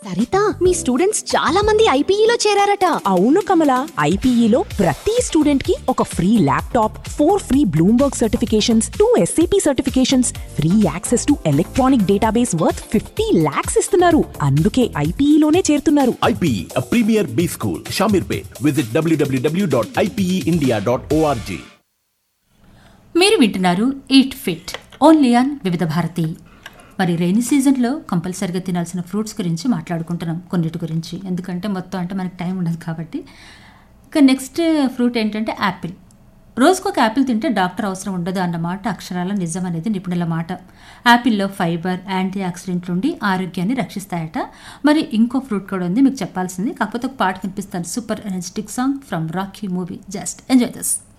సరిత మీ students చాలా మంది ఐపీఈలో చేరారట అవును కమల ఐపీఈలో ప్రతి స్టూడెంట్ కి ఒక free laptop four free Bloomberg certifications two SAP certifications free access to electronic database worth fifty lakhs ఇస్తున్నారు అందుకే ఐపీఈలోనే చేరుతున్నారు IPE, a premier B school, Shamirpet. Visit www.ipeindia.org. మీరు వింటున్నారు ఈట్ ఫిట్ ఓన్లీ ఆన్ వివిధ భారతి మరి రైనీ సీజన్లో కంపల్సరిగా తినాల్సిన ఫ్రూట్స్ గురించి మాట్లాడుకుంటున్నాం కొన్నిటి గురించి ఎందుకంటే మొత్తం అంటే మనకి టైం ఉండదు కాబట్టి ఇక నెక్స్ట్ ఫ్రూట్ ఏంటంటే యాపిల్ రోజుకు ఒక యాపిల్ తింటే డాక్టర్ అవసరం ఉండదు అన్నమాట అక్షరాల నిజం అనేది నిపుణుల మాట యాపిల్లో ఫైబర్ యాంటీ ఆక్సిడెంట్లు ఉండి ఆరోగ్యాన్ని రక్షిస్తాయట మరి ఇంకో ఫ్రూట్ కూడా ఉంది మీకు చెప్పాల్సింది కాకపోతే ఒక పాట కనిపిస్తాను super energetic song from Rocky movie just enjoy this